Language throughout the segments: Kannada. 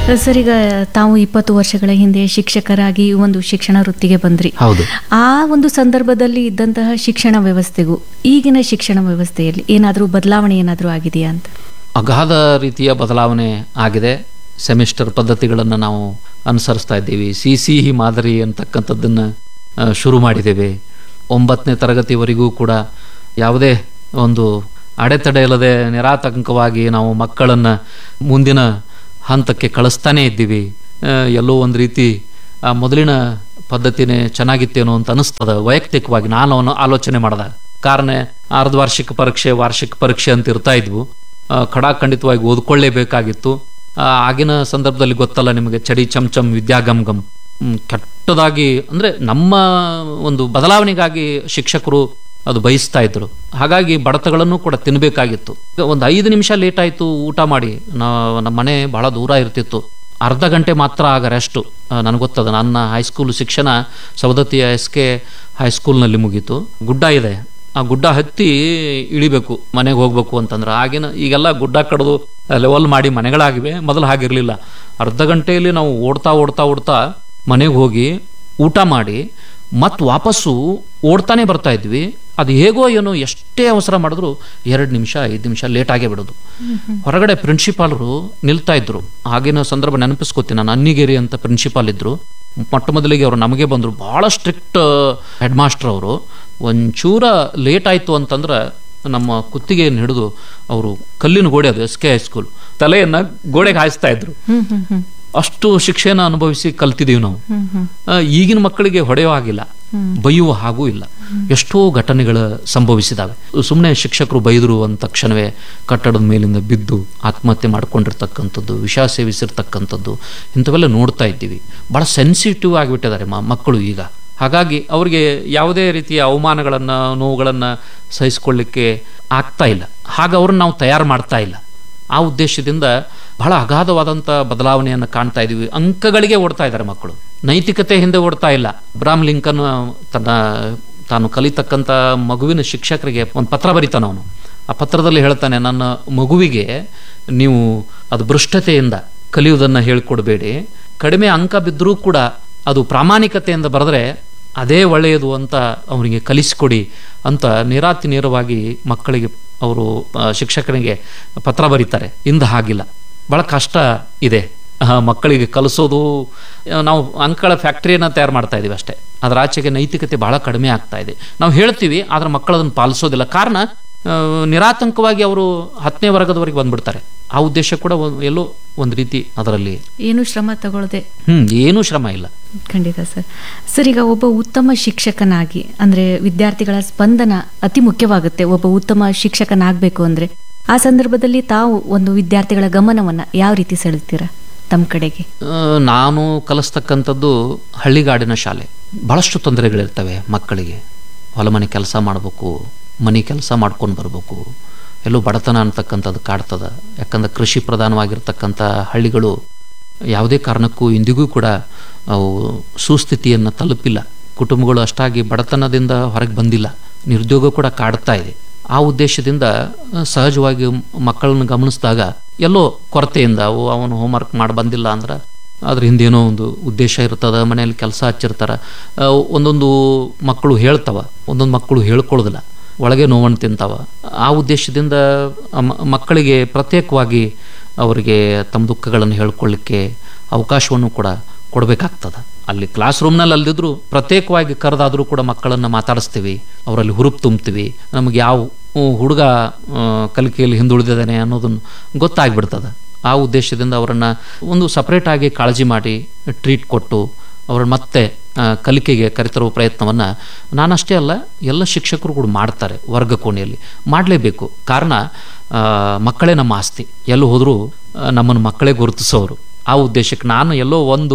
ಸರ್ ಈಗ ತಾವು ಇಪ್ಪತ್ತು ವರ್ಷಗಳ ಹಿಂದೆ ಶಿಕ್ಷಕರಾಗಿ ಒಂದು ಶಿಕ್ಷಣ ವೃತ್ತಿಗೆ ಬಂದ್ರಿ ಹೌದು ಆ ಒಂದು ಸಂದರ್ಭದಲ್ಲಿ ಇದ್ದಂತಹ ಶಿಕ್ಷಣ ವ್ಯವಸ್ಥೆಗೂ ಈಗಿನ ಶಿಕ್ಷಣ ವ್ಯವಸ್ಥೆಯಲ್ಲಿ ಏನಾದರೂ ಬದಲಾವಣೆ ಏನಾದರೂ ಆಗಿದೆಯಾ ಅಂತ ಅಗಾಧ ರೀತಿಯ ಬದಲಾವಣೆ ಆಗಿದೆ ಸೆಮಿಸ್ಟರ್ ಪದ್ಧತಿಗಳನ್ನು ನಾವು ಅನುಸರಿಸ್ತಾ ಇದ್ದೀವಿ ಸಿ ಸಿ ಮಾದರಿ ಅಂತಕ್ಕಂಥದ್ದನ್ನು ಆ, ಶುರು ಮಾಡಿದ್ದೇವೆ ಒಂಬತ್ತನೇ ತರಗತಿವರೆಗೂ ಕೂಡ ಯಾವುದೇ ಒಂದು ಅಡೆತಡೆ ಇಲ್ಲದೆ ನಿರಾತಂಕವಾಗಿ ನಾವು ಮಕ್ಕಳನ್ನು ಮುಂದಿನ ಹಂತಕ್ಕೆ ಕಳಿಸ್ತಾನೇ ಇದ್ದೀವಿ ಆ, ಎಲ್ಲೋ ಒಂದು ರೀತಿ ಆ ಮೊದಲಿನ ಪದ್ಧತಿನೇ ಚೆನ್ನಾಗಿತ್ತೇನೋ ಅಂತ ಅನಿಸ್ತದ ವೈಯಕ್ತಿಕವಾಗಿ ನಾನು ಅವನು ಆಲೋಚನೆ ಮಾಡಿದಾಗ ಕಾರಣ ಅರ್ಧವಾರ್ಷಿಕ ಪರೀಕ್ಷೆ ವಾರ್ಷಿಕ ಪರೀಕ್ಷೆ ಅಂತ ಇರ್ತಾ ಇದ್ವು ಆ, ಖಡಾಖಂಡಿತವಾಗಿ ಓದ್ಕೊಳ್ಳೇಬೇಕಾಗಿತ್ತು ಆ, ಆಗಿನ ಸಂದರ್ಭದಲ್ಲಿ ಗೊತ್ತಲ್ಲ ನಿಮಗೆ ಚಡಿ ಚಮ್ ಚಮ್ ವಿದ್ಯಾಗಮ್ ಗಮ್ ಹ್ಮ್, ಕೆಟ್ಟದಾಗಿ ಅಂದ್ರೆ ನಮ್ಮ ಒಂದು ಬದಲಾವಣೆಗಾಗಿ ಶಿಕ್ಷಕರು ಅದು ಬಯಸ್ತಾ ಇದ್ರು ಹಾಗಾಗಿ ಬಡತಗಳನ್ನು ಕೂಡ ತಿನ್ನಬೇಕಾಗಿತ್ತು ಒಂದು ಐದು ನಿಮಿಷ ಲೇಟ್ ಆಯಿತು ಊಟ ಮಾಡಿ ನಾ ನಮ್ಮ ಮನೆ ಬಹಳ ದೂರ ಇರ್ತಿತ್ತು ಅರ್ಧ ಗಂಟೆ ಮಾತ್ರ ಆಗ ರೆಸ್ಟು ನನಗೆ ಗೊತ್ತದ ನನ್ನ ಹೈಸ್ಕೂಲ್ ಶಿಕ್ಷಣ ಸವದತ್ತಿಯ ಎಸ್ ಕೆ ಹೈಸ್ಕೂಲ್ನಲ್ಲಿ ಮುಗೀತು ಗುಡ್ಡ ಇದೆ ಆ ಗುಡ್ಡ ಹತ್ತಿ ಇಳಿಬೇಕು ಮನೆಗೆ ಹೋಗ್ಬೇಕು ಅಂತಂದ್ರೆ ಆಗಿನ ಈಗೆಲ್ಲ ಗುಡ್ಡ ಕಡ್ದು ಲೆವೆಲ್ ಮಾಡಿ ಮನೆಗಳಾಗಿವೆ ಮೊದಲು ಹಾಗಿರಲಿಲ್ಲ ಅರ್ಧ ಗಂಟೆಯಲ್ಲಿ ನಾವು ಓಡ್ತಾ ಓಡ್ತಾ ಓಡ್ತಾ ಮನೆಗೆ ಹೋಗಿ ಊಟ ಮಾಡಿ ಮತ್ತೆ ವಾಪಸ್ಸು ಓಡ್ತಾನೆ ಬರ್ತಾ ಇದ್ವಿ ಅದು ಹೇಗೋ ಏನೋ ಎಷ್ಟೇ ಅವಸರ ಮಾಡಿದ್ರು ಎರಡು ನಿಮಿಷ ಐದು ನಿಮಿಷ ಲೇಟ್ ಆಗೇ ಬಿಡೋದು ಹೊರಗಡೆ ಪ್ರಿನ್ಸಿಪಾಲರು ನಿಲ್ತಾ ಇದ್ರು ಆಗಿನ ಸಂದರ್ಭ ನೆನಪಿಸ್ಕೋತೀನಿ ನಾನು ಅನ್ನಿಗೇರಿ ಅಂತ ಪ್ರಿನ್ಸಿಪಾಲ್ ಇದ್ರು ಮೊಟ್ಟ ಮೊದಲಿಗೆ ಅವರು ನಮಗೆ ಬಂದರು ಭಾಳ ಸ್ಟ್ರಿಕ್ಟ್ ಹೆಡ್ ಮಾಸ್ಟರ್ ಅವರು ಒಂಚೂರ ಲೇಟ್ ಆಯಿತು ಅಂತಂದ್ರೆ ನಮ್ಮ ಕುತ್ತಿಗೆಯನ್ನು ಹಿಡಿದು ಅವರು ಕಲ್ಲಿನ ಗೋಡೆ ಅದು ಎಸ್ ಕೆ ಹೈಸ್ಕೂಲ್ ತಲೆಯನ್ನ ಗೋಡೆಗೆ ಹಾಯಿಸ್ತಾ ಇದ್ರು ಹ್ಮ್ ಹ್ಮ್ ಹ್ಮ್ ಅಷ್ಟು ಶಿಕ್ಷೆನ ಅನುಭವಿಸಿ ಕಲ್ತಿದೀವಿ ನಾವು ಹ್ಮ್ ಹ್ಮ್ ಆ, ಈಗಿನ ಮಕ್ಕಳಿಗೆ ಹೊಡೆಯೋ ಹಾಗಿಲ್ಲ ಬೈಯುವ ಹಾಗೂ ಇಲ್ಲ ಎಷ್ಟೋ ಘಟನೆಗಳು ಸಂಭವಿಸಿದಾವೆ ಸುಮ್ಮನೆ ಶಿಕ್ಷಕರು ಬೈದರು ಅಂದ ತಕ್ಷಣವೇ ಕಟ್ಟಡದ ಮೇಲಿಂದ ಬಿದ್ದು ಆತ್ಮಹತ್ಯೆ ಮಾಡ್ಕೊಂಡಿರ್ತಕ್ಕಂಥದ್ದು ವಿಷ ಸೇವಿಸಿರ್ತಕ್ಕಂಥದ್ದು ಇಂಥವೆಲ್ಲ ನೋಡ್ತಾ ಇದ್ದೀವಿ ಭಾಳ ಸೆನ್ಸಿಟಿವ್ ಆಗಿಬಿಟ್ಟಿದ್ದಾರೆ ಮ- ಮಕ್ಕಳು ಈಗ ಹಾಗಾಗಿ ಅವರಿಗೆ ಯಾವುದೇ ರೀತಿಯ ಅವಮಾನಗಳನ್ನು ನೋವುಗಳನ್ನು ಸಹಿಸ್ಕೊಳ್ಳಿಕ್ಕೆ ಆಗ್ತಾ ಇಲ್ಲ ಹಾಗೆ ಅವ್ರನ್ನ ನಾವು ತಯಾರು ಮಾಡ್ತಾ ಇಲ್ಲ ಆ ಉದ್ದೇಶದಿಂದ ಬಹಳ ಅಗಾಧವಾದಂಥ ಬದಲಾವಣೆಯನ್ನು ಕಾಣ್ತಾ ಇದ್ದೀವಿ ಅಂಕಗಳಿಗೆ ಓಡ್ತಾ ಇದ್ದಾರೆ ಮಕ್ಕಳು ನೈತಿಕತೆ ಹಿಂದೆ ಓಡ್ತಾ ಇಲ್ಲ ಅಬ್ರಾಮ್ ಲಿಂಕನ್ ತನ್ನ ತಾನು ಕಲಿತಕ್ಕಂಥ ಮಗುವಿನ ಶಿಕ್ಷಕರಿಗೆ ಒಂದು ಪತ್ರ ಬರೀತಾನ ಅವನು ಆ ಪತ್ರದಲ್ಲಿ ಹೇಳ್ತಾನೆ ನನ್ನ ಮಗುವಿಗೆ ನೀವು ಅದು ಭ್ರಷ್ಟತೆಯಿಂದ ಕಲಿಯುವುದನ್ನು ಹೇಳಿಕೊಡಬೇಡಿ ಕಡಿಮೆ ಅಂಕ ಬಿದ್ದರೂ ಕೂಡ ಅದು ಪ್ರಾಮಾಣಿಕತೆಯಿಂದ ಬರೆದ್ರೆ ಅದೇ ಒಳ್ಳೆಯದು ಅಂತ ಅವರಿಗೆ ಕಲಿಸಿಕೊಡಿ ಅಂತ ನೇರಾತಿ ನೇರವಾಗಿ ಮಕ್ಕಳಿಗೆ ಅವರು ಆ, ಶಿಕ್ಷಕನಿಗೆ ಪತ್ರ ಬರೀತಾರೆ ಇಂದ ಹಾಗಿಲ್ಲ ಭಾಳ ಕಷ್ಟ ಇದೆ ಆ, ಮಕ್ಕಳಿಗೆ ಕಲಿಸೋದು ಆ, ನಾವು ಅಂಕಗಳ ಫ್ಯಾಕ್ಟ್ರಿಯನ್ನು ತಯಾರು ಮಾಡ್ತಾ ಇದೀವಿ ಅಷ್ಟೇ ಅದರ ಆಚೆಗೆ ನೈತಿಕತೆ ಬಹಳ ಕಡಿಮೆ ಆಗ್ತಾ ಇದೆ ನಾವು ಹೇಳ್ತೀವಿ ಆದ್ರೆ ಮಕ್ಕಳು ಅದನ್ನು ಪಾಲಿಸೋದಿಲ್ಲ ಕಾರಣ ಆ, ನಿರಾತಂಕವಾಗಿ ಅವರು ಹತ್ತನೇ ವರ್ಗದವರೆಗೆ ಬಂದ್ಬಿಡ್ತಾರೆ ಆ ಉದ್ದೇಶ ಕೂಡ ಒಂದ್- ಎಲ್ಲೋ ಒಂದು ರೀತಿ ಅದರಲ್ಲಿ ಏನು ಶ್ರಮ ತಗೊಳ್ಳದೆ ಹ್ಮ್ ಏನೂ ಶ್ರಮ ಇಲ್ಲ ಖಂಡಿತ ಸರ್ ಸರ್ ಈಗ ಒಬ್ಬ ಉತ್ತಮ ಶಿಕ್ಷಕನಾಗಿ ಅಂದ್ರೆ ವಿದ್ಯಾರ್ಥಿಗಳ ಸ್ಪಂದನ ಅತಿ ಮುಖ್ಯವಾಗುತ್ತೆ ಒಬ್ಬ ಉತ್ತಮ ಶಿಕ್ಷಕನಾಗಬೇಕು ಅಂದ್ರೆ ಆ ಸಂದರ್ಭದಲ್ಲಿ ತಾವು ಒಂದು ವಿದ್ಯಾರ್ಥಿಗಳ ಗಮನವನ್ನ ಯಾವ ರೀತಿ ಸೆಳೆತೀರಾ ತಮ್ಮ ಕಡೆಗೆ ಆ, ನಾನು ಕಲಿಸ್ತಕ್ಕಂಥದ್ದು ಹಳ್ಳಿಗಾಡಿನ ಶಾಲೆ ಭಾಳಷ್ಟು ತೊಂದರೆಗಳಿರ್ತವೆ ಮಕ್ಕಳಿಗೆ ಹೊಲ ಮನೆ ಕೆಲಸ ಮಾಡಬೇಕು ಮನೆ ಕೆಲಸ ಮಾಡ್ಕೊಂಡು ಬರಬೇಕು ಎಲ್ಲೋ ಬಡತನ ಅಂತಕ್ಕಂಥದ್ದು ಕಾಡ್ತದ ಯಾಕಂದ್ರೆ ಕೃಷಿ ಪ್ರಧಾನವಾಗಿರ್ತಕ್ಕಂಥ ಹಳ್ಳಿಗಳು ಯಾವುದೇ ಕಾರಣಕ್ಕೂ ಇಂದಿಗೂ ಕೂಡ ಅವು ಸುಸ್ಥಿತಿಯನ್ನು ತಲುಪಿಲ್ಲ ಕುಟುಂಬಗಳು ಅಷ್ಟಾಗಿ ಬಡತನದಿಂದ ಹೊರಗೆ ಬಂದಿಲ್ಲ ನಿರುದ್ಯೋಗ ಕೂಡ ಕಾಡ್ತಾ ಇದೆ ಆ ಉದ್ದೇಶದಿಂದ ಆ, ಸಹಜವಾಗಿ ಮಕ್ಕಳನ್ನು ಗಮನಿಸಿದಾಗ ಎಲ್ಲೋ ಕೊರತೆಯಿಂದ ಅವು ಅವನು ಹೋಮ್ವರ್ಕ್ ಮಾಡಿ ಬಂದಿಲ್ಲ ಅಂದ್ರೆ ಅದ್ರ ಹಿಂದೇನೋ ಒಂದು ಉದ್ದೇಶ ಇರ್ತದ ಮನೆಯಲ್ಲಿ ಕೆಲಸ ಹಚ್ಚಿರ್ತಾರ ಆ, ಒಂದೊಂದು ಮಕ್ಕಳು ಹೇಳ್ತವ ಒಂದೊಂದು ಮಕ್ಕಳು ಹೇಳ್ಕೊಳ್ಳೋದಿಲ್ಲ ಒಳಗೆ ನೋವನ್ನು ತಿಂತಾವ ಆ ಉದ್ದೇಶದಿಂದ ಆ ಮ- ಮಕ್ಕಳಿಗೆ ಪ್ರತ್ಯೇಕವಾಗಿ ಅವರಿಗೆ ತಮ್ಮ ದುಃಖಗಳನ್ನು ಹೇಳ್ಕೊಳ್ಳಿಕ್ಕೆ ಅವಕಾಶವನ್ನು ಕೂಡ ಕೊಡಬೇಕಾಗ್ತದ ಅಲ್ಲಿ ಕ್ಲಾಸ್ ರೂಮ್ನಲ್ಲಿ ಅಲ್ದಿದ್ರು ಪ್ರತ್ಯೇಕವಾಗಿ ಕರೆದಾದರೂ ಕೂಡ ಮಕ್ಕಳನ್ನು ಮಾತಾಡಿಸ್ತೀವಿ ಅವರಲ್ಲಿ ಹುರುಪು ತುಂಬ್ತೀವಿ ನಮಗೆ ಯಾವ ಹ್ಮ್, ಹುಡುಗ ಆ, ಕಲಿಕೆಯಲ್ಲಿ ಹಿಂದುಳಿದಿದ್ದಾನೆ ಅನ್ನೋದನ್ನು ಗೊತ್ತಾಗ್ಬಿಡ್ತದ ಆ ಉದ್ದೇಶದಿಂದ ಅವರನ್ನು ಒಂದು ಸಪ್ರೇಟಾಗಿ ಕಾಳಜಿ ಮಾಡಿ ಟ್ರೀಟ್ ಕೊಟ್ಟು ಅವ್ರನ್ನ ಮತ್ತೆ ಆ, ಕಲಿಕೆಗೆ ಕರೆತರುವ ಪ್ರಯತ್ನವನ್ನು ನಾನಷ್ಟೇ ಅಲ್ಲ ಎಲ್ಲ ಶಿಕ್ಷಕರು ಕೂಡ ಮಾಡ್ತಾರೆ ವರ್ಗ ಕೋಣೆಯಲ್ಲಿ ಮಾಡಲೇಬೇಕು ಕಾರಣ ಆ, ಮಕ್ಕಳೇ ನಮ್ಮ ಆಸ್ತಿ ಎಲ್ಲೂ ಹೋದರೂ ನಮ್ಮನ್ನು ಮಕ್ಕಳೇ ಗುರುತಿಸೋರು ಆ ಉದ್ದೇಶಕ್ಕೆ ನಾನು ಎಲ್ಲೋ ಒಂದು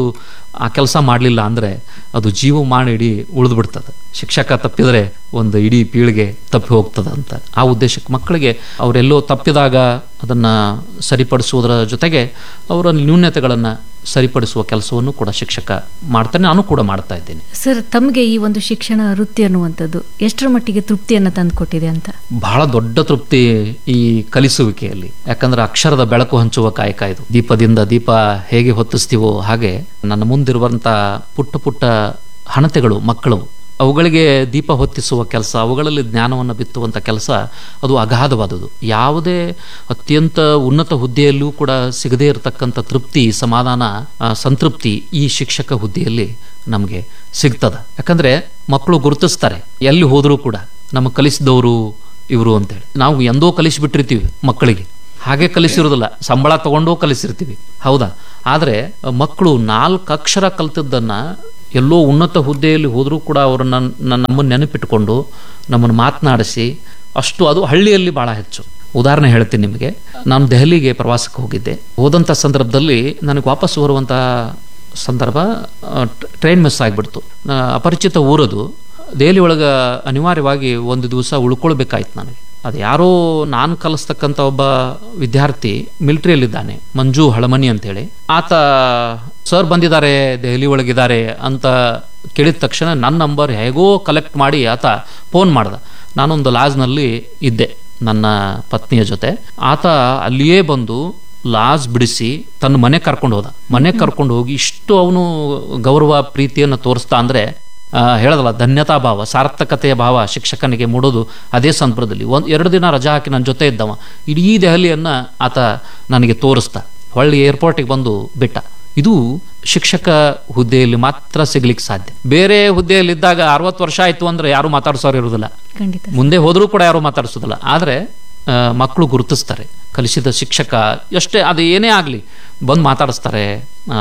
ಆ ಕೆಲಸ ಮಾಡಲಿಲ್ಲ ಅಂದರೆ ಅದು ಜೀವಮಾನ ಇಡೀ ಉಳಿದು ಬಿಡ್ತದೆ ಶಿಕ್ಷಕ ತಪ್ಪಿದರೆ ಒಂದು ಇಡೀ ಪೀಳಿಗೆ ತಪ್ಪಿ ಹೋಗ್ತದೆ ಅಂತ ಆ ಉದ್ದೇಶಕ್ಕೆ ಮಕ್ಕಳಿಗೆ ಅವರೆಲ್ಲೋ ತಪ್ಪಿದಾಗ ಅದನ್ನು ಸರಿಪಡಿಸುವುದರ ಜೊತೆಗೆ ಅವರ ನ್ಯೂನ್ಯತೆಗಳನ್ನು ಸರಿಪಡಿಸುವ ಕೆಲಸವನ್ನು ಕೂಡ ಶಿಕ್ಷಕ ಮಾಡ್ತಾನೆ ನಾನು ಕೂಡ ಮಾಡ್ತಾ ಇದ್ದೀನಿ ಸರ್ ತಮಗೆ ಈ ಒಂದು ಶಿಕ್ಷಣ ವೃತ್ತಿ ಅನ್ನುವಂಥದ್ದು ಎಷ್ಟರ ಮಟ್ಟಿಗೆ ತೃಪ್ತಿಯನ್ನು ತಂದುಕೊಟ್ಟಿದೆ ಅಂತ ಬಹಳ ದೊಡ್ಡ ತೃಪ್ತಿ ಈ ಕಲಿಸುವಿಕೆಯಲ್ಲಿ ಯಾಕಂದ್ರೆ ಅಕ್ಷರದ ಬೆಳಕು ಹಂಚುವ ಕಾಯಕ ಇದು ದೀಪದಿಂದ ದೀಪ ಹೇಗೆ ಹೊತ್ತಿಸ್ತೀವೋ ಹಾಗೆ ನನ್ನ ಮುಂದಿರುವಂಥ ಪುಟ್ಟ ಪುಟ್ಟ ಹಣತೆಗಳು ಮಕ್ಕಳು ಅವುಗಳಿಗೆ ದೀಪ ಹೊತ್ತಿಸುವ ಕೆಲಸ ಅವುಗಳಲ್ಲಿ ಜ್ಞಾನವನ್ನು ಬಿತ್ತುವಂಥ ಕೆಲಸ ಅದು ಅಗಾಧವಾದುದು ಯಾವುದೇ ಅತ್ಯಂತ ಉನ್ನತ ಹುದ್ದೆಯಲ್ಲೂ ಕೂಡ ಸಿಗದೇ ಇರತಕ್ಕಂಥ ತೃಪ್ತಿ ಸಮಾಧಾನ ಆ, ಸಂತೃಪ್ತಿ ಈ ಶಿಕ್ಷಕ ಹುದ್ದೆಯಲ್ಲಿ ನಮಗೆ ಸಿಗ್ತದ ಯಾಕಂದ್ರೆ ಮಕ್ಕಳು ಗುರುತಿಸ್ತಾರೆ ಎಲ್ಲಿ ಹೋದರೂ ಕೂಡ ನಮ್ಮ ಕಲಿಸಿದವರು ಇವರು ಅಂತೇಳಿ ನಾವು ಎಂದೋ ಕಲಿಸಿಬಿಟ್ಟಿರ್ತೀವಿ ಮಕ್ಕಳಿಗೆ ಹಾಗೆ ಕಲಿಸಿರೋದಿಲ್ಲ ಸಂಬಳ ತಗೊಂಡೋ ಕಲಿಸಿರ್ತೀವಿ ಹೌದಾ ಆದರೆ ಮಕ್ಕಳು ನಾಲ್ಕು ಅಕ್ಷರ ಕಲ್ತದ್ದನ್ನ ಎಲ್ಲೋ ಉನ್ನತ ಹುದ್ದೆಯಲ್ಲಿ ಹೋದರೂ ಕೂಡ ಅವರನ್ನ ನಮ್ಮನ್ನು ನೆನಪಿಟ್ಟುಕೊಂಡು ನಮ್ಮನ್ನು ಮಾತನಾಡಿಸಿ ಅಷ್ಟು ಅದು ಹಳ್ಳಿಯಲ್ಲಿ ಭಾಳ ಹೆಚ್ಚು ಉದಾಹರಣೆ ಹೇಳ್ತೀನಿ ನಿಮಗೆ ನಾನು ದೆಹಲಿಗೆ ಪ್ರವಾಸಕ್ಕೆ ಹೋಗಿದ್ದೆ ಹೋದಂಥ ಸಂದರ್ಭದಲ್ಲಿ ನನಗೆ ವಾಪಸ್ ಬರುವಂಥ ಸಂದರ್ಭ ಟ್ರೈನ್ ಮಿಸ್ ಆಗಿಬಿಡ್ತು ಅಪರಿಚಿತ ಊರದು ದೆಹಲಿ ಒಳಗೆ ಅನಿವಾರ್ಯವಾಗಿ ಒಂದು ದಿವಸ ಉಳ್ಕೊಳ್ಬೇಕಾಯ್ತು ನನಗೆ ಅದು ಯಾರೋ ನಾನು ಕಲಿಸ್ತಕ್ಕಂಥ ಒಬ್ಬ ವಿದ್ಯಾರ್ಥಿ ಮಿಲಿಟರಿಯಲ್ಲಿದ್ದಾನೆ ಮಂಜು ಹಳಮನಿ ಅಂತೇಳಿ ಆತ ಸರ್ ಬಂದಿದ್ದಾರೆ ದೆಹಲಿ ಒಳಗಿದ್ದಾರೆ ಅಂತ ಕೇಳಿದ ತಕ್ಷಣ ನನ್ನ ನಂಬರ್ ಹೇಗೋ ಕಲೆಕ್ಟ್ ಮಾಡಿ ಆತ ಫೋನ್ ಮಾಡ್ದ ನಾನೊಂದು ಲಾಜ್ನಲ್ಲಿ ಇದ್ದೆ ನನ್ನ ಪತ್ನಿಯ ಜೊತೆ ಆತ ಅಲ್ಲಿಯೇ ಬಂದು ಲಾಸ್ ಬಿಡಿಸಿ ತನ್ನ ಮನೆ ಕರ್ಕೊಂಡು ಹೋದ ಮನೆ ಕರ್ಕೊಂಡು ಹೋಗಿ ಇಷ್ಟು ಅವನು ಗೌರವ ಪ್ರೀತಿಯನ್ನು ತೋರಿಸ್ತಾ ಅಂದ್ರೆ ಆ, ಹೇಳದಲ್ಲ ಧನ್ಯತಾ ಭಾವ ಸಾರ್ಥಕತೆಯ ಭಾವ ಶಿಕ್ಷಕನಿಗೆ ಮೂಡೋದು ಅದೇ ಸಂದರ್ಭದಲ್ಲಿ ಒಂದು ಎರಡು ದಿನ ರಜಾ ಹಾಕಿ ನನ್ನ ಜೊತೆ ಇದ್ದವ ಇಡೀ ದೆಹಲಿಯನ್ನ ಆತ ನನಗೆ ತೋರಿಸ್ತಾ ಹೊಳ್ಳಿ ಏರ್ಪೋರ್ಟಿಗೆ ಬಂದು ಬಿಟ್ಟ ಇದು ಶಿಕ್ಷಕ ಹುದ್ದೆಯಲ್ಲಿ ಮಾತ್ರ ಸಿಗ್ಲಿಕ್ಕೆ ಸಾಧ್ಯ ಬೇರೆ ಹುದ್ದೆಯಲ್ಲಿದ್ದಾಗ ಅರವತ್ತು ವರ್ಷ ಆಯ್ತು ಅಂದ್ರೆ ಯಾರು ಮಾತಾಡ್ಸೋರು ಇರೋದಿಲ್ಲ ಖಂಡಿತ ಮುಂದೆ ಹೋದರೂ ಕೂಡ ಯಾರು ಮಾತಾಡಿಸೋದಿಲ್ಲ ಆದರೆ ಮಕ್ಕಳು ಗುರುತಿಸ್ತಾರೆ ಕಲಿಸಿದ ಶಿಕ್ಷಕ ಎಷ್ಟೇ ಅದು ಏನೇ ಆಗಲಿ ಬಂದು ಮಾತಾಡಿಸ್ತಾರೆ ಆ,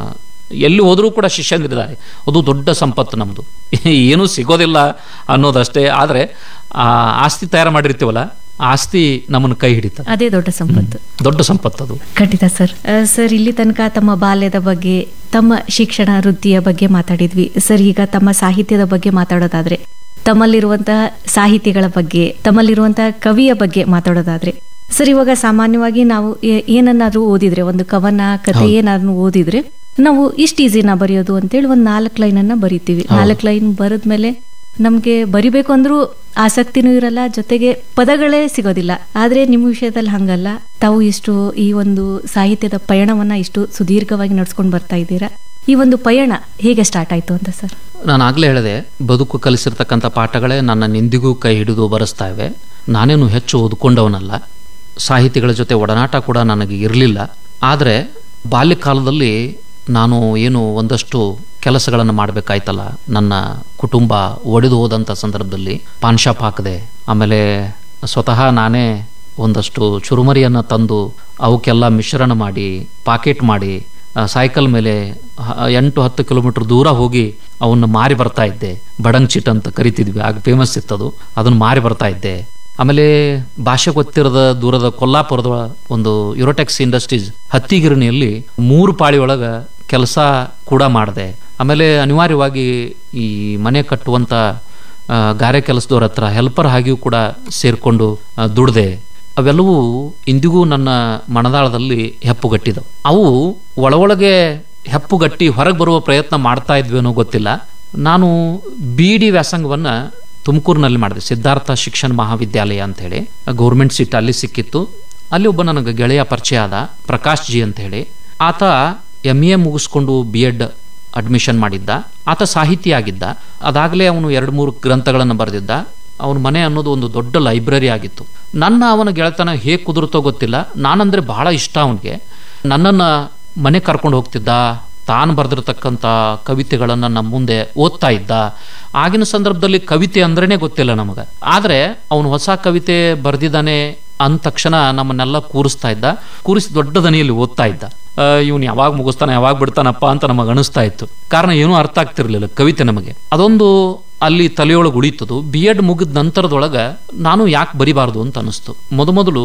ಎಲ್ಲಿ ಹೋದರೂ ಕೂಡ ಶಿಷ್ಯಂದಿರಿದ್ದಾರೆ ಅದು ದೊಡ್ಡ ಸಂಪತ್ತು ನಮ್ಮದು ಏನೂ ಸಿಗೋದಿಲ್ಲ ಅನ್ನೋದಷ್ಟೇ ಆದರೆ ಆ ಆಸ್ತಿ ತಯಾರು ಮಾಡಿರ್ತೀವಲ್ಲ ಆ ಆಸ್ತಿ ನಮ್ಮನ್ನು ಕೈ ಹಿಡಿತದೆ ಅದೇ ದೊಡ್ಡ ಸಂಪತ್ತು ದೊಡ್ಡ ಸಂಪತ್ತು ಅದು ಖಂಡಿತ ಸರ್ ಆ, ಸರ್ ಇಲ್ಲಿ ತನಕ ತಮ್ಮ ಬಾಲ್ಯದ ಬಗ್ಗೆ ತಮ್ಮ ಶಿಕ್ಷಣ ವೃತ್ತಿಯ ಬಗ್ಗೆ ಮಾತಾಡಿದ್ವಿ ಸರ್ ಈಗ ತಮ್ಮ ಸಾಹಿತ್ಯದ ಬಗ್ಗೆ ಮಾತಾಡೋದಾದ್ರೆ ತಮ್ಮಲ್ಲಿರುವಂತಹ ಸಾಹಿತ್ಯಗಳ ಬಗ್ಗೆ ತಮ್ಮಲ್ಲಿರುವಂತಹ ಕವಿಯ ಬಗ್ಗೆ ಮಾತಾಡೋದಾದ್ರೆ ಸರ್ ಇವಾಗ ಸಾಮಾನ್ಯವಾಗಿ ನಾವು ಏ- ಏನನ್ನಾದ್ರೂ ಓದಿದ್ರೆ ಒಂದು ಕವನ ಕಥೆ ಏನಾದ್ರೂ ಓದಿದ್ರೆ ನಾವು ಇಷ್ಟು ಈಸಿನ ಬರೆಯೋದು ಅಂತೇಳಿ ಒಂದು ನಾಲ್ಕು ಲೈನನ್ನ ಬರಿತೀವಿ ನಾಲ್ಕು ಲೈನ್ ಬರೆದ್ಮೇಲೆ ನಮ್ಗೆ ಬರಿಬೇಕು ಅಂದ್ರೂ ಆಸಕ್ತಿನೂ ಇರಲ್ಲ ಜೊತೆಗೆ ಪದಗಳೇ ಸಿಗೋದಿಲ್ಲ ಆದ್ರೆ ನಿಮ್ಮ ವಿಷಯದಲ್ಲಿ ಹಂಗಲ್ಲ ತಾವು ಇಷ್ಟು ಈ ಒಂದು ಸಾಹಿತ್ಯದ ಪಯಣವನ್ನ ಇಷ್ಟು ಸುದೀರ್ಘವಾಗಿ ನಡ್ಸ್ಕೊಂಡು ಬರ್ತಾ ಇದ್ದೀರಾ ಈ ಒಂದು ಪಯಣ ಹೇಗೆ ಸ್ಟಾರ್ಟ್ ಆಯ್ತು ಅಂತ ಸರ್ ನಾನು ಆಗಲೇ ಹೇಳಿದೆ ಬದುಕು ಕಲಿಸಿರ್ತಕ್ಕಂಥ ಪಾಠಗಳೇ ನನ್ನ ನಿಂದಿಗೂ ಕೈ ಹಿಡಿದು ಬರೆಸ್ತಾ ಇವೆ ನಾನೇನು ಹೆಚ್ಚು ಓದ್ಕೊಂಡವನಲ್ಲ ಸಾಹಿತಿಗಳ ಜೊತೆ ಒಡನಾಟ ಕೂಡ ನನಗೆ ಇರಲಿಲ್ಲ ಆದರೆ ಬಾಲ್ಯಕಾಲದಲ್ಲಿ ನಾನು ಏನು ಒಂದಷ್ಟು ಕೆಲಸಗಳನ್ನು ಮಾಡಬೇಕಾಯ್ತಲ್ಲ ನನ್ನ ಕುಟುಂಬ ಒಡೆದು ಹೋದಂಥ ಸಂದರ್ಭದಲ್ಲಿ ಪಾನ್ ಶಾಪ್ ಹಾಕಿದೆ ಆಮೇಲೆ ಸ್ವತಃ ನಾನೇ ಒಂದಷ್ಟು ಚುರುಮರಿಯನ್ನು ತಂದು ಅವಕ್ಕೆಲ್ಲ ಮಿಶ್ರಣ ಮಾಡಿ ಪಾಕೆಟ್ ಮಾಡಿ ಆ, ಸೈಕಲ್ ಮೇಲೆ ಹ- ಎಂಟು ಹತ್ತು ಕಿಲೋಮೀಟರ್ ದೂರ ಹೋಗಿ ಅವನ್ನ ಮಾರಿ ಬರ್ತಾ ಇದ್ದೆ ಬಡಂಗ್ ಚಿಟ್ ಅಂತ ಕರಿತಿದ್ವಿ ಆಗ ಫೇಮಸ್ ಇತ್ತದು ಅದನ್ನ ಮಾರಿ ಬರ್ತಾ ಇದ್ದೆ ಆಮೇಲೆ ಭಾಷೆ ಗೊತ್ತಿರದ ದೂರದ ಕೊಲ್ಲಾಪುರದ ಒಂದು ಯುರೋಟೆಕ್ಸ್ ಇಂಡಸ್ಟ್ರೀಸ್ ಹತ್ತಿಗಿರಣಿಯಲ್ಲಿ ಮೂರು ಪಾಳಿ ಒಳಗ ಕೆಲಸ ಕೂಡ ಮಾಡಿದೆ ಆಮೇಲೆ ಅನಿವಾರ್ಯವಾಗಿ ಈ ಮನೆ ಕಟ್ಟುವಂತ ಆ, ಗಾರೆ ಕೆಲಸದವ್ರ ಹತ್ರ ಹೆಲ್ಪರ್ ಆಗಿಯೂ ಕೂಡ ಸೇರ್ಕೊಂಡು ಆ, ದುಡ್ದೆ ಅವೆಲ್ಲವೂ ಇಂದಿಗೂ ನನ್ನ ಮನದಾಳದಲ್ಲಿ ಹೆಪ್ಪುಗಟ್ಟಿದವು ಅವು ಒಳಗೊಳಗೆ ಹೆಪ್ಪುಗಟ್ಟಿ ಹೊರಗೆ ಬರುವ ಪ್ರಯತ್ನ ಮಾಡ್ತಾ ಇದ್ವಿ ಅನ್ನೋ ಗೊತ್ತಿಲ್ಲ ನಾನು ಬಿ ಡಿ ವ್ಯಾಸಂಗವನ್ನ ತುಮಕೂರಿನಲ್ಲಿ ಮಾಡಿದೆ ಸಿದ್ಧಾರ್ಥ ಶಿಕ್ಷಣ ಮಹಾವಿದ್ಯಾಲಯ ಅಂತ ಹೇಳಿ ಗೌರ್ಮೆಂಟ್ ಸೀಟ್ ಅಲ್ಲಿ ಸಿಕ್ಕಿತ್ತು ಅಲ್ಲಿ ಒಬ್ಬ ನನಗೆ ಗೆಳೆಯ ಪರಿಚಯ ಆದ ಪ್ರಕಾಶ್ ಜಿ ಅಂತ ಹೇಳಿ ಆತ ಎಮ್ ಎ ಮುಗಿಸ್ಕೊಂಡು ಬಿ ಎಡ್ ಅಡ್ಮಿಷನ್ ಮಾಡಿದ್ದ ಆತ ಸಾಹಿತಿ ಆಗಿದ್ದ ಅದಾಗಲೇ ಅವನು ಎರಡು ಮೂರು ಗ್ರಂಥಗಳನ್ನು ಬರೆದಿದ್ದ ಅವನ ಮನೆ ಅನ್ನೋದು ಒಂದು ದೊಡ್ಡ ಲೈಬ್ರರಿ ಆಗಿತ್ತು ನನ್ನ ಅವನ ಗೆಳೆತನ ಹೇಗೆ ಕುದುರುತ್ತೋ ಗೊತ್ತಿಲ್ಲ ನಾನಂದ್ರೆ ಬಹಳ ಇಷ್ಟ ಅವನಿಗೆ ನನ್ನನ್ನು ಮನೆ ಕರ್ಕೊಂಡು ಹೋಗ್ತಿದ್ದ ತಾನು ಬರೆದಿರ್ತಕ್ಕಂಥ ಕವಿತೆಗಳನ್ನು ನಮ್ಮ ಮುಂದೆ ಓದ್ತಾ ಇದ್ದ ಆಗಿನ ಸಂದರ್ಭದಲ್ಲಿ ಕವಿತೆ ಅಂದ್ರೇನೆ ಗೊತ್ತಿಲ್ಲ ನಮಗೆ ಆದರೆ ಅವನು ಹೊಸ ಕವಿತೆ ಬರೆದಿದ್ದಾನೆ ಅಂದ ತಕ್ಷಣ ನಮ್ಮನ್ನೆಲ್ಲ ಕೂರಿಸ್ತಾ ಇದ್ದ ಕೂರಿಸಿ ದೊಡ್ಡ ದನಿಯಲ್ಲಿ ಓದ್ತಾ ಇದ್ದ ಇವನು ಯಾವಾಗ ಮುಗಿಸ್ತಾನೆ ಯಾವಾಗ ಬಿಡ್ತಾನಪ್ಪ ಅಂತ ನಮಗೆ ಅನಿಸ್ತಾ ಇತ್ತು ಕಾರಣ ಏನೂ ಅರ್ಥ ಆಗ್ತಿರ್ಲಿಲ್ಲ ಕವಿತೆ ನಮಗೆ ಅದೊಂದು ಅಲ್ಲಿ ತಲೆಯೊಳಗೆ ಉಳಿತದು ಬಿ ಎಡ್ ಮುಗಿದ ನಂತರದೊಳಗೆ ನಾನು ಯಾಕೆ ಬರಿಬಾರ್ದು ಅಂತ ಅನಿಸ್ತು ಮೊದಮೊದಲು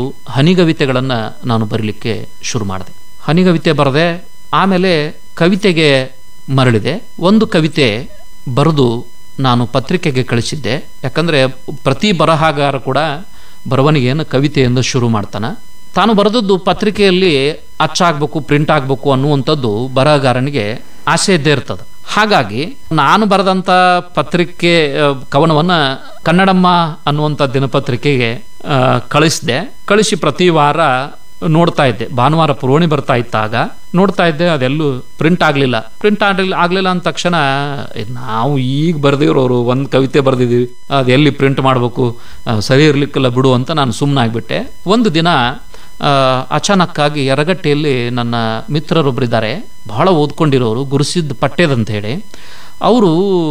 ಹನಿಗವಿತೆಗಳನ್ನು ನಾನು ಬರೀಲಿಕ್ಕೆ ಶುರು ಮಾಡಿದೆ ಹನಿಗವಿತೆ ಬರದೆ ಆಮೇಲೆ ಕವಿತೆಗೆ ಮರಳಿದೆ ಒಂದು ಕವಿತೆ ಬರೆದು ನಾನು ಪತ್ರಿಕೆಗೆ ಕಳಿಸಿದ್ದೆ ಯಾಕಂದರೆ ಪ್ರತಿ ಬರಹಗಾರ ಕೂಡ ಬರವಣಿಗೆಯನ್ನು ಕವಿತೆಯಿಂದ ಶುರು ಮಾಡ್ತಾನೆ ತಾನು ಬರೆದದ್ದು ಪತ್ರಿಕೆಯಲ್ಲಿ ಅಚ್ಚಾಗಬೇಕು ಪ್ರಿಂಟ್ ಆಗಬೇಕು ಅನ್ನುವಂಥದ್ದು ಬರಹಗಾರನಿಗೆ ಆಸೆ ಇದ್ದೇ ಇರ್ತದೆ ಹಾಗಾಗಿ ನಾನು ಬರೆದಂಥ ಪತ್ರಿಕೆ ಆ, ಕವನವನ್ನ ಕನ್ನಡಮ್ಮ ಅನ್ನುವಂಥ ದಿನಪತ್ರಿಕೆಗೆ ಆ, ಕಳಿಸಿದೆ ಕಳಿಸಿ ಪ್ರತಿ ವಾರ ನೋಡ್ತಾ ಇದ್ದೆ ಭಾನುವಾರ ಪುರವಣಿ ಬರ್ತಾ ಇತ್ತಾಗ ನೋಡ್ತಾ ಇದ್ದೆ ಅದೆಲ್ಲೂ ಪ್ರಿಂಟ್ ಆಗಲಿಲ್ಲ ಪ್ರಿಂಟ್ ಆಗಲಿಲ್ಲ ಆಗಲಿಲ್ಲ ಅಂದ ತಕ್ಷಣ ಇದ್ ನಾವು ಈಗ ಬರೆದಿರೋರು ಒಂದು ಕವಿತೆ ಬರೆದಿದ್ದೀವಿ ಅದು ಎಲ್ಲಿ ಪ್ರಿಂಟ್ ಮಾಡಬೇಕು ಸರಿ ಇರ್ಲಿಕ್ಕಿಲ್ಲ ಬಿಡು ಅಂತ ನಾನು ಸುಮ್ಮನೆ ಆಗಿಬಿಟ್ಟೆ ಒಂದು ದಿನ ಆ, ಅಚಾನಕ್ಕಾಗಿ ಯರಗಟ್ಟೆಯಲ್ಲಿ ನನ್ನ ಮಿತ್ರರೊಬ್ಬರಿದ್ದಾರೆ ಬಹಳ ಓದ್ಕೊಂಡಿರೋರು ಗುರುಸಿದ್ದ ಪಟ್ಟೆದಂತ ಹೇಳಿ ಅವರು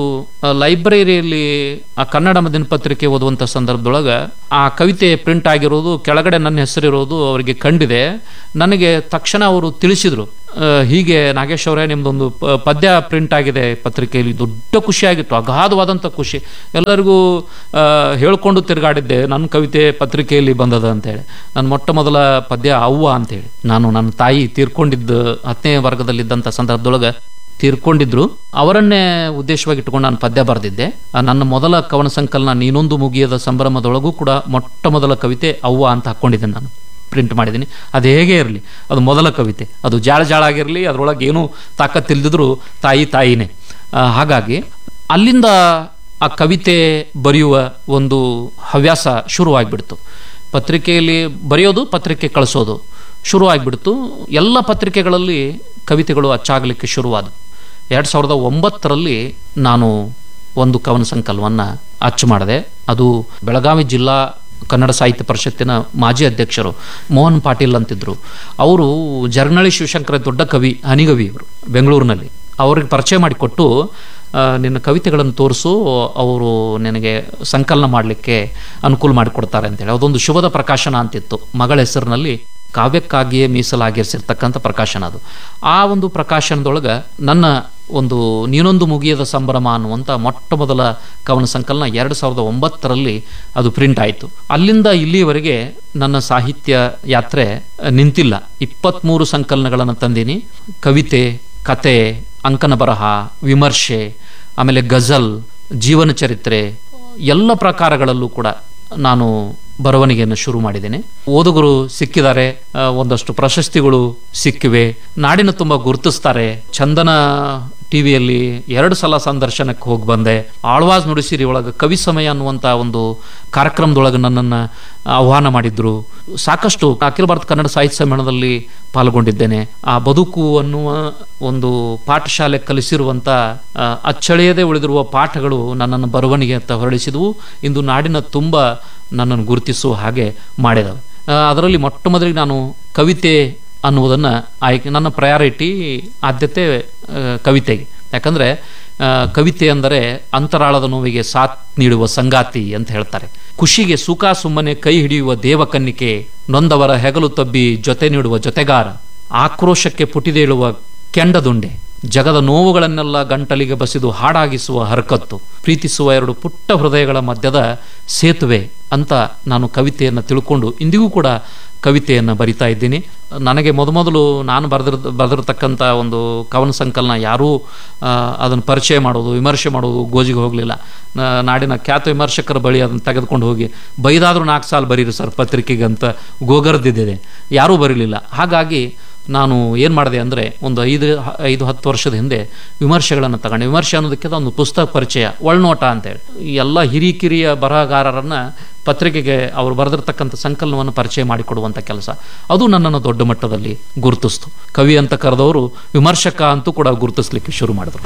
ಲೈಬ್ರರಿಯಲ್ಲಿ ಆ ಕನ್ನಡ ದಿನಪತ್ರಿಕೆ ಓದುವಂಥ ಸಂದರ್ಭದೊಳಗೆ ಆ ಕವಿತೆ ಪ್ರಿಂಟ್ ಆಗಿರೋದು ಕೆಳಗಡೆ ನನ್ನ ಹೆಸರಿರೋದು ಅವರಿಗೆ ಕಂಡಿದೆ ನನಗೆ ತಕ್ಷಣ ಅವರು ತಿಳಿಸಿದರು ಹೀಗೆ ನಾಗೇಶ್ ಅವರೇ ನಿಮ್ದೊಂದು ಪ- ಪದ್ಯ ಪ್ರಿಂಟ್ ಆಗಿದೆ ಪತ್ರಿಕೆಯಲ್ಲಿ ದೊಡ್ಡ ಖುಷಿಯಾಗಿತ್ತು ಅಗಾಧವಾದಂಥ ಖುಷಿ ಎಲ್ಲರಿಗೂ ಆ, ಹೇಳ್ಕೊಂಡು ತಿರುಗಾಡಿದ್ದೆ ನನ್ನ ಕವಿತೆ ಪತ್ರಿಕೆಯಲ್ಲಿ ಬಂದದ ಅಂತೇಳಿ ನನ್ನ ಮೊಟ್ಟ ಮೊದಲ ಪದ್ಯ ಅವ್ವ ಅಂತೇಳಿ ನಾನು ನನ್ನ ತಾಯಿ ತೀರ್ಕೊಂಡಿದ್ದ ಹತ್ತನೇ ವರ್ಗದಲ್ಲಿದ್ದಂಥ ಸಂದರ್ಭದೊಳಗೆ ತೀರ್ಕೊಂಡಿದ್ರು ಅವರನ್ನೇ ಉದ್ದೇಶವಾಗಿ ಇಟ್ಕೊಂಡು ನಾನು ಪದ್ಯ ಬರೆದಿದ್ದೆ ಆ ನನ್ನ ಮೊದಲ ಕವನ ಸಂಕಲನ ನೀನೊಂದು ಮುಗಿಯದ ಸಂಭ್ರಮದೊಳಗೂ ಕೂಡ ಮೊಟ್ಟ ಮೊದಲ ಕವಿತೆ ಅವ್ವ ಅಂತ ಹಾಕ್ಕೊಂಡಿದ್ದೆ ನಾನು ಪ್ರಿಂಟ್ ಮಾಡಿದ್ದೀನಿ ಅದು ಹೇಗೆ ಇರಲಿ ಅದು ಮೊದಲ ಕವಿತೆ ಅದು ಜಾಳ ಜಾಳ ಆಗಿರಲಿ ಅದರೊಳಗೆ ಏನೂ ತಾಕತ್ತಿಲ್ದಿದ್ರು ತಾಯಿ ತಾಯಿನೇ ಆ, ಹಾಗಾಗಿ ಅಲ್ಲಿಂದ ಆ ಕವಿತೆ ಬರೆಯುವ ಒಂದು ಹವ್ಯಾಸ ಶುರುವಾಗಿಬಿಡ್ತು ಪತ್ರಿಕೆಯಲ್ಲಿ ಬರೆಯೋದು ಪತ್ರಿಕೆ ಕಳಿಸೋದು ಶುರುವಾಗಿಬಿಡ್ತು ಎಲ್ಲ ಪತ್ರಿಕೆಗಳಲ್ಲಿ ಕವಿತೆಗಳು ಅಚ್ಚಾಗಲಿಕ್ಕೆ ಶುರುವಾದವು ಎರಡು ಸಾವಿರದ ಒಂಬತ್ತರಲ್ಲಿ ನಾನು ಒಂದು ಕವನ ಸಂಕಲನವನ್ನು ಅಚ್ಚು ಮಾಡಿದೆ ಅದು ಬೆಳಗಾವಿ ಜಿಲ್ಲಾ ಕನ್ನಡ ಸಾಹಿತ್ಯ ಪರಿಷತ್ತಿನ ಮಾಜಿ ಅಧ್ಯಕ್ಷರು ಮೋಹನ್ ಪಾಟೀಲ್ ಅಂತಿದ್ರು ಅವರು ಜರ್ನಳಿ ಶಿವಶಂಕರ ದೊಡ್ಡ ಕವಿ ಹನಿಗವಿ ಅವರು ಬೆಂಗಳೂರಿನಲ್ಲಿ ಅವ್ರಿಗೆ ಪರಿಚಯ ಮಾಡಿಕೊಟ್ಟು ಆ, ನಿನ್ನ ಕವಿತೆಗಳನ್ನು ತೋರಿಸು ಅವರು ನಿನಗೆ ಸಂಕಲನ ಮಾಡಲಿಕ್ಕೆ ಅನುಕೂಲ ಮಾಡಿಕೊಡ್ತಾರೆ ಅಂತೇಳಿ ಅದೊಂದು ಶುಭದ ಪ್ರಕಾಶನ ಅಂತಿತ್ತು ಮಗಳ ಹೆಸರಿನಲ್ಲಿ ಕಾವ್ಯಕ್ಕಾಗಿಯೇ ಮೀಸಲಾಗಿರಿಸಿರ್ತಕ್ಕಂಥ ಪ್ರಕಾಶನ ಅದು ಆ ಒಂದು ಪ್ರಕಾಶನದೊಳಗೆ ನನ್ನ ಒಂದು ನೀನೊಂದು ಮುಗಿಯದ ಸಂಭ್ರಮ ಅನ್ನುವಂಥ ಮೊಟ್ಟ ಮೊದಲ ಕವನ ಸಂಕಲನ ಎರಡು ಸಾವಿರದ ಒಂಬತ್ತರಲ್ಲಿ ಅದು ಪ್ರಿಂಟ್ ಆಯಿತು ಅಲ್ಲಿಂದ ಇಲ್ಲಿಯವರೆಗೆ ನನ್ನ ಸಾಹಿತ್ಯ ಯಾತ್ರೆ ಅಹ್, ನಿಂತಿಲ್ಲ ಇಪ್ಪತ್ತ್ಮೂರು ಸಂಕಲನಗಳನ್ನು ತಂದೀನಿ ಕವಿತೆ ಕತೆ ಅಂಕನ ಬರಹ ವಿಮರ್ಶೆ ಆಮೇಲೆ ಗಜಲ್ ಜೀವನ ಚರಿತ್ರೆ ಎಲ್ಲ ಪ್ರಕಾರಗಳಲ್ಲೂ ಕೂಡ ನಾನು ಬರವಣಿಗೆಯನ್ನು ಶುರು ಮಾಡಿದ್ದೇನೆ ಓದುಗರು ಸಿಕ್ಕಿದ್ದಾರೆ ಆ, ಒಂದಷ್ಟು ಪ್ರಶಸ್ತಿಗಳು ಸಿಕ್ಕಿವೆ ನಾಡಿನ ತುಂಬ ಗುರುತಿಸ್ತಾರೆ ಚಂದನ ಟಿವಿಯಲ್ಲಿ ಎರಡು ಸಲ ಸಂದರ್ಶನಕ್ಕೆ ಹೋಗಿ ಬಂದೆ ಆಳ್ವಾಸ್ ನುಡಿಸಿರಿ ಒಳಗೆ ಕವಿ ಸಮಯ ಅನ್ನುವಂಥ ಒಂದು ಕಾರ್ಯಕ್ರಮದೊಳಗೆ ನನ್ನನ್ನು ಆಹ್ವಾನ ಮಾಡಿದ್ರು ಸಾಕಷ್ಟು ಅಖಿಲ ಭಾರತ ಕನ್ನಡ ಸಾಹಿತ್ಯ ಸಮ್ಮೇಳನದಲ್ಲಿ ಪಾಲ್ಗೊಂಡಿದ್ದೇನೆ ಆ ಬದುಕು ಅನ್ನುವ ಒಂದು ಪಾಠಶಾಲೆ ಕಲಿಸಿರುವಂಥ ಆ, ಅಚ್ಚಳಿಯದೆ ಉಳಿದಿರುವ ಪಾಠಗಳು ನನ್ನನ್ನು ಬರವಣಿಗೆ ಅಂತ ಹೊರಡಿಸಿದವು ಇಂದು ನಾಡಿನ ತುಂಬ ನನ್ನನ್ನು ಗುರುತಿಸುವ ಹಾಗೆ ಮಾಡಿದವು ಆ, ಅದರಲ್ಲಿ ಮೊಟ್ಟ ಮೊದಲಿಗೆ ನಾನು ಕವಿತೆ ಅನ್ನುವುದನ್ನು ಆಯ್ಕೆ ನನ್ನ ಪ್ರಯಾರಿಟಿ ಆದ್ಯತೆ ಆ, ಕವಿತೆಗೆ ಯಾಕಂದರೆ ಕವಿತೆ ಅಂದರೆ ಅಂತರಾಳದ ನೋವಿಗೆ ಸಾಥ್ ನೀಡುವ ಸಂಗಾತಿ ಅಂತ ಹೇಳ್ತಾರೆ ಖುಷಿಗೆ ಸುಖ ಸುಮ್ಮನೆ ಕೈ ಹಿಡಿಯುವ ದೇವಕನ್ನಿಕೆ ನೊಂದವರ ಹೆಗಲು ತಬ್ಬಿ ಜೊತೆ ನೀಡುವ ಜೊತೆಗಾರ ಆಕ್ರೋಶಕ್ಕೆ ಪುಟಿದೇಳುವ ಕೆಂಡದುಂಡೆ ಜಗದ ನೋವುಗಳನ್ನೆಲ್ಲ ಗಂಟಲಿಗೆ ಬಸಿದು ಹಾಡಾಗಿಸುವ ಹರಕತ್ತು ಪ್ರೀತಿಸುವ ಎರಡು ಪುಟ್ಟ ಹೃದಯಗಳ ಮಧ್ಯದ ಸೇತುವೆ ಅಂತ ನಾನು ಕವಿತೆಯನ್ನು ತಿಳ್ಕೊಂಡು ಇಂದಿಗೂ ಕೂಡ ಕವಿತೆಯನ್ನು ಬರಿತಾ ಇದ್ದೀನಿ ನನಗೆ ಮೊದಮೊದಲು ನಾನು ಬರೆದಿರ್ ಬರೆದಿರ್ತಕ್ಕಂಥ ಒಂದು ಕವನ ಸಂಕಲನ ಯಾರೂ ಅದನ್ನು ಪರಿಚಯ ಮಾಡೋದು ವಿಮರ್ಶೆ ಮಾಡೋದು ಗೋಜಿಗೆ ಹೋಗಲಿಲ್ಲ ನಾಡಿನ ಖ್ಯಾತ ವಿಮರ್ಶಕರ ಬಳಿ ಅದನ್ನು ತೆಗೆದುಕೊಂಡು ಹೋಗಿ ಬೈದಾದರೂ ನಾಲ್ಕು ಸಾಲ ಬರೀರಿ ಸರ್ ಪತ್ರಿಕೆಗೆ ಅಂತ ಗೋಗರ್ದಿದ್ದಿದೆ ಯಾರೂ ಬರೀಲಿಲ್ಲ ಹಾಗಾಗಿ ನಾನು ಏನು ಮಾಡಿದೆ ಅಂದರೆ ಒಂದು ಐದು ಐದು ಹತ್ತು ವರ್ಷದ ಹಿಂದೆ ವಿಮರ್ಶೆಗಳನ್ನು ತಗೊಂಡೆ ವಿಮರ್ಶೆ ಅನ್ನೋದಕ್ಕಿಂತ ಒಂದು ಪುಸ್ತಕ ಪರಿಚಯ ಒಳನೋಟ ಅಂತೇಳಿ ಈ ಎಲ್ಲ ಹಿರಿಕಿರಿಯ ಬರಹಗಾರರನ್ನು ಪತ್ರಿಕೆಗೆ ಅವರು ಬರೆದಿರ್ತಕ್ಕಂಥ ಸಂಕಲನವನ್ನು ಪರಿಚಯ ಮಾಡಿಕೊಡುವಂಥ ಕೆಲಸ ಅದು ನನ್ನನ್ನು ದೊಡ್ಡ ಮಟ್ಟದಲ್ಲಿ ಗುರುತಿಸ್ತು ಕವಿ ಅಂತ ಕರೆದವರು ವಿಮರ್ಶಕ ಅಂತೂ ಕೂಡ ಗುರುತಿಸ್ಲಿಕ್ಕೆ ಶುರು ಮಾಡಿದ್ರು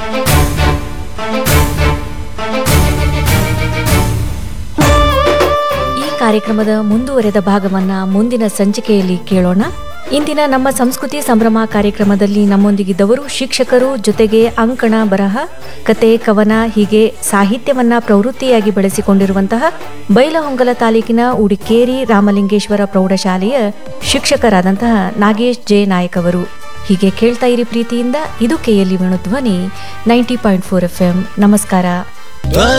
ಈ ಕಾರ್ಯಕ್ರಮದ ಮುಂದುವರೆದ ಭಾಗವನ್ನ ಮುಂದಿನ ಸಂಚಿಕೆಯಲ್ಲಿ ಕೇಳೋಣ ಇಂದಿನ ನಮ್ಮ ಸಂಸ್ಕೃತಿ ಸಂಭ್ರಮ ಕಾರ್ಯಕ್ರಮದಲ್ಲಿ ನಮ್ಮೊಂದಿಗಿದ್ದವರು ಶಿಕ್ಷಕರು ಜೊತೆಗೆ ಅಂಕಣ ಬರಹ ಕತೆ ಕವನ ಹೀಗೆ ಸಾಹಿತ್ಯವನ್ನ ಪ್ರವೃತ್ತಿಯಾಗಿ ಬೆಳೆಸಿಕೊಂಡಿರುವಂತಹ ಬೈಲಹೊಂಗಲ ತಾಲೂಕಿನ ಉಡಿಕೇರಿ ರಾಮಲಿಂಗೇಶ್ವರ ಪ್ರೌಢಶಾಲೆಯ ಶಿಕ್ಷಕರಾದಂತಹ ನಾಗೇಶ್ ಜೆ ನಾಯಕ್ ಅವರು ಹೀಗೆ ಕೇಳ್ತಾ ಇರಿ ಪ್ರೀತಿಯಿಂದ ಇದು KLE Venu Dhwani ninety point four F M ನಮಸ್ಕಾರ